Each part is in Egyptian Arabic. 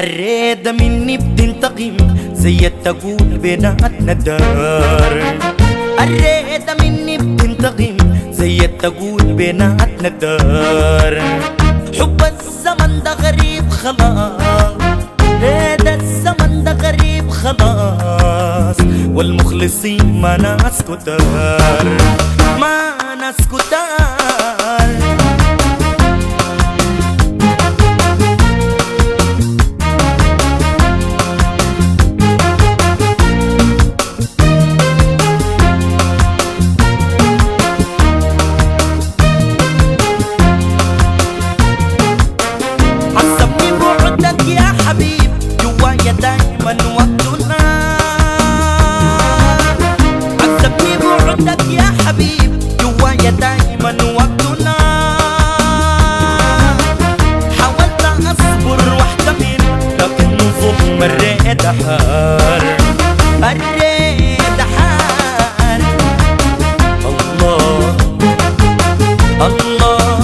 الريدة مني بتنتقم زي التقول بيناتنا الدار الريدة مني بتنتقم زي التقول بيناتنا الدار حب الزمن ده غريب خلاص ريدة الزمن ده غريب خلاص والمخلصين ما ناس كتار ما ناس كتار عصبني بعدك يا حبيب جوايا دايما وقتنا عصبني بعدك يا حبيب جوايا دايما وقتنا حاولت اصبر واحتمل لكن ظلم الريد حار الريد حار الله الله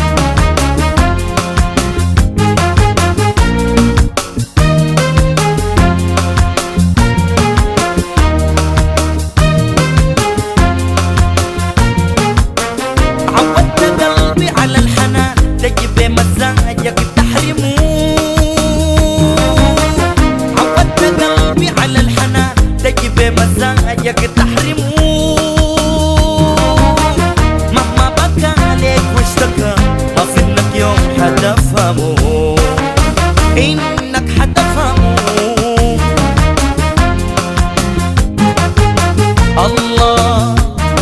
عودت قلبي على الحنان تجيب مزاجك تحرمه عودت قلبي على الحنان تجيب مزاجك تحرمه مهما بكى عليك واشتكى اظنك يوم حتفهمه انك حتفهمه الله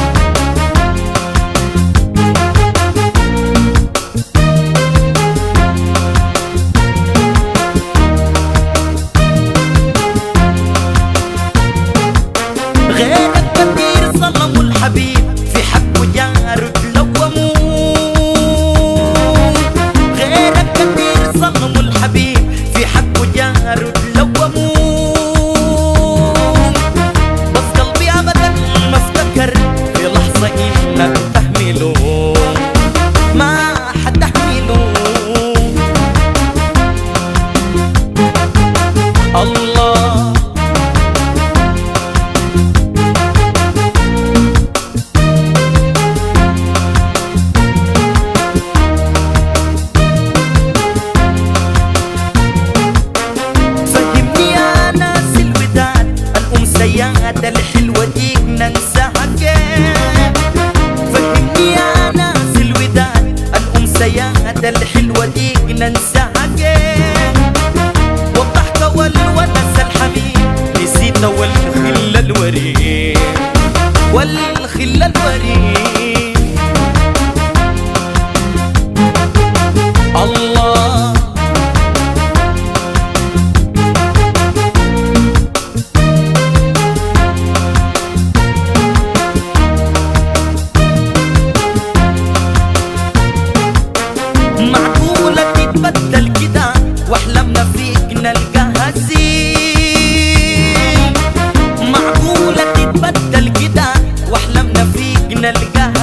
غيرك كتير ظلموا الحبيب في حقه جار تلوموا غيرك كتير ظلموا الحبيب في حقه جار تلوموا بس قلبي ابدا ما افتكر في لحظه انك تحمله ما حتحمله الله فهمني يا ناس الوداد الأمسيات الحلوة ديك ننساها كيف فهمني يا ناس الوداد الأمسيات الحلوة ديك ننساها كيف والضحكة والونس الحميد نسيت والخل الوريد والخل الوريد الله معقولة تتبدل كده واحلامنا فيك نلقاها زين معقولة تتبدل كده واحلامنا فيك نلقاها